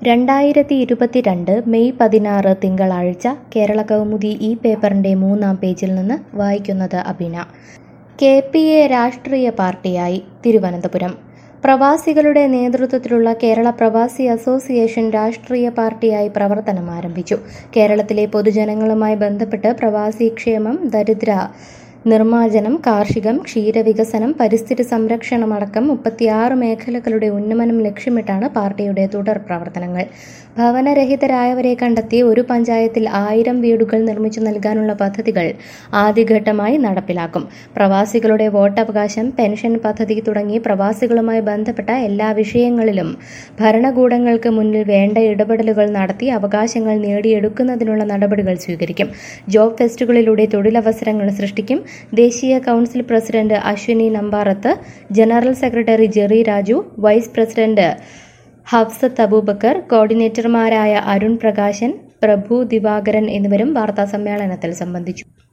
രണ്ടായിരത്തി ഇരുപത്തിരണ്ട് മെയ് പതിനാറ് തിങ്കളാഴ്ച കേരള കൗമുദി ഈ പേപ്പറിൻ്റെ മൂന്നാം പേജിൽ നിന്ന് വായിക്കുന്നത് അബിന കെ പി എ രാഷ്ട്രീയ പാർട്ടിയായി തിരുവനന്തപുരം പ്രവാസികളുടെ നേതൃത്വത്തിലുള്ള കേരള പ്രവാസി അസോസിയേഷൻ രാഷ്ട്രീയ പാർട്ടിയായി പ്രവർത്തനം ആരംഭിച്ചു കേരളത്തിലെ പൊതുജനങ്ങളുമായി ബന്ധപ്പെട്ട് പ്രവാസി ക്ഷേമം ദരിദ്ര നിർമ്മാർജ്ജനം കാർഷികം ക്ഷീരവികസനം പരിസ്ഥിതി സംരക്ഷണമടക്കം മുപ്പത്തിയാറ് മേഖലകളുടെ ഉന്നമനം ലക്ഷ്യമിട്ടാണ് പാർട്ടിയുടെ തുടർ പ്രവർത്തനങ്ങൾ ഭവനരഹിതരായവരെ കണ്ടെത്തി ഒരു പഞ്ചായത്തിൽ ആയിരം വീടുകൾ നിർമ്മിച്ചു നൽകാനുള്ള പദ്ധതികൾ ആദ്യഘട്ടമായി നടപ്പിലാക്കും പ്രവാസികളുടെ വോട്ടവകാശം പെൻഷൻ പദ്ധതി തുടങ്ങി പ്രവാസികളുമായി ബന്ധപ്പെട്ട എല്ലാ വിഷയങ്ങളിലും ഭരണകൂടങ്ങൾക്ക് മുന്നിൽ വേണ്ട ഇടപെടലുകൾ നടത്തി അവകാശങ്ങൾ നേടിയെടുക്കുന്നതിനുള്ള നടപടികൾ സ്വീകരിക്കും ജോബ് ഫെസ്റ്റുകളിലൂടെ തൊഴിലവസരങ്ങൾ സൃഷ്ടിക്കും ദേശീയ council president Ashwini Nambarath general secretary Jerry Raju vice president Hafsath Aboobacker കോർഡിനേറ്റർമാരായ അരുൺ പ്രകാശൻ പ്രഭു ദിവാകരൻ എന്നിവരും വാർത്താസമ്മേളനത്തിൽ സംബന്ധിച്ചു